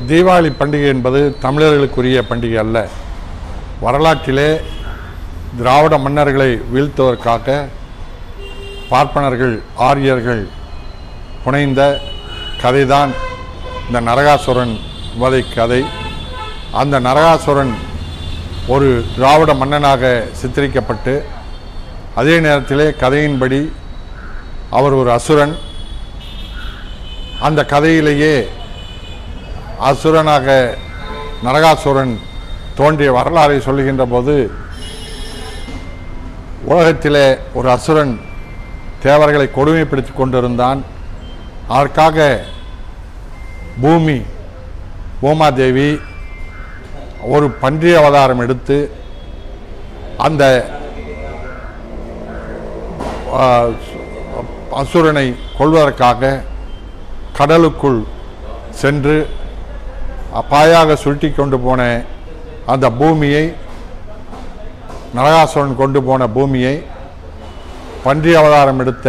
தீபாவளி பண்டிகை என்பது தமிழர்களுக்குரிய பண்டிகை அல்ல வரலாற்றிலே திராவிட மன்னர்களை வீழ்த்துவதற்காக பார்ப்பனர்கள் ஆரியர்கள் புனைந்த கதைதான் இந்த நரகாசுரன் வதை கதை அந்த நரகாசுரன் ஒரு திராவிட மன்னனாக சித்தரிக்கப்பட்டு அதே நேரத்திலே கதையின்படி அவர் ஒரு அசுரன் அந்த கதையிலேயே அசுரனாக நரகாசுரன் தோன்றிய வரலாறை சொல்லுகின்ற போது உலகத்திலே ஒரு அசுரன் தேவர்களை கொடுமைப்படுத்தி கொண்டிருந்தான் அதற்காக பூமி பூமாதேவி ஒரு பன்றி அவதாரம் எடுத்து அந்த ஆ, அசுரனை கொள்வதற்காக கடலுக்குள் சென்று பாயாக சுருட்டி கொண்டு போன அந்த பூமியை நரகாசுரன் கொண்டு போன பூமியை பன்றி அவதாரம் எடுத்த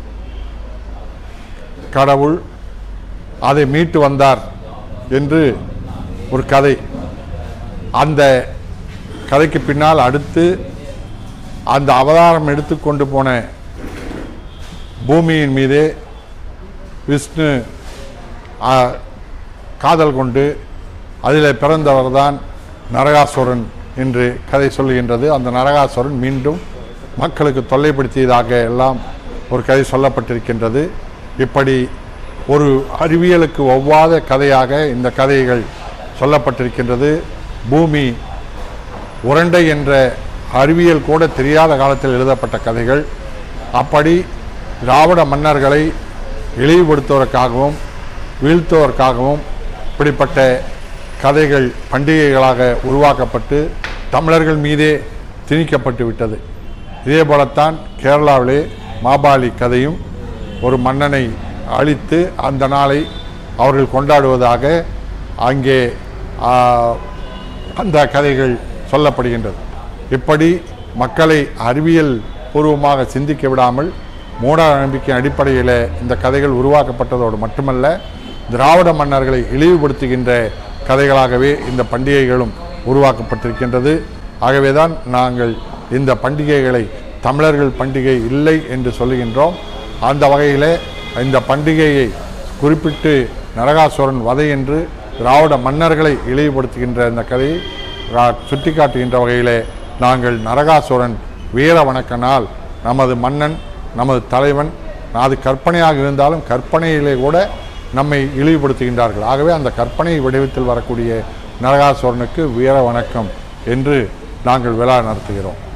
கடவுள் அதை மீட்டு வந்தார் என்று ஒரு கதை அந்த கதைக்கு பின்னால் அடுத்து அந்த அவதாரம் எடுத்து கொண்டு போன பூமியின் மீதே விஷ்ணு ஆ, காதல் கொண்டு அதில் பிறந்தவர்தான் நரகாசுரன் என்று கதை சொல்லுகின்றது அந்த நரகாசுரன் மீண்டும் மக்களுக்கு தொல்லைப்படுத்தியதாக எல்லாம் ஒரு கதை சொல்லப்பட்டிருக்கின்றது இப்படி ஒரு அறிவியலுக்கு ஒவ்வாத கதையாக இந்த கதைகள் சொல்லப்பட்டிருக்கின்றது பூமி உருண்டை என்ற அறிவியல் கூட தெரியாத காலத்தில் எழுதப்பட்ட கதைகள் அப்படி திராவிட மன்னர்களை இழிவுபடுத்துவதற்காகவும் வீழ்த்துவதற்காகவும் இப்படிப்பட்ட கதைகள் பண்டிகைகளாக உருவாக்கப்பட்டு தமிழர்கள் மீதே திணிக்கப்பட்டு விட்டது இதே போலத்தான் கேரளாவிலே மாபாலி கதையும் ஒரு மன்னனை அழித்து அந்த நாளை அவர்கள் கொண்டாடுவதாக அங்கே ஆ, அந்த கதைகள் சொல்லப்படுகின்றது இப்படி மக்களை அறிவியல் பூர்வமாக சிந்திக்க விடாமல் மூட நம்பிக்கை அடிப்படையில் இந்த கதைகள் உருவாக்கப்பட்டதோடு மட்டுமல்ல திராவிட மன்னர்களை இழிவுபடுத்துகின்ற கதைகளாகவே இந்த பண்டிகைகளும் உருவாக்கப்பட்டிருக்கின்றது ஆகவேதான் நாங்கள் இந்த பண்டிகைகளை தமிழர்கள் பண்டிகை இல்லை என்று சொல்லுகின்றோம் அந்த வகையிலே இந்த பண்டிகையை குறிப்பிட்டு நரகாசுரன் வதை என்று திராவிட மன்னர்களை இழிவுபடுத்துகின்ற இந்த கதையை ரா- சுட்டிக்காட்டுகின்ற வகையிலே நாங்கள் நரகாசுரன் வீர வணக்க நாள் நமது மன்னன் நமது தலைவன் அது கற்பனையாக இருந்தாலும் கற்பனையிலே கூட நம்மை இழிவுபடுத்துகின்றார்கள் ஆகவே அந்த கற்பனை வடிவத்தில் வரக்கூடிய நரகாசுரனுக்கு வீர வணக்கம் என்று நாங்கள் விழா நடத்துகிறோம்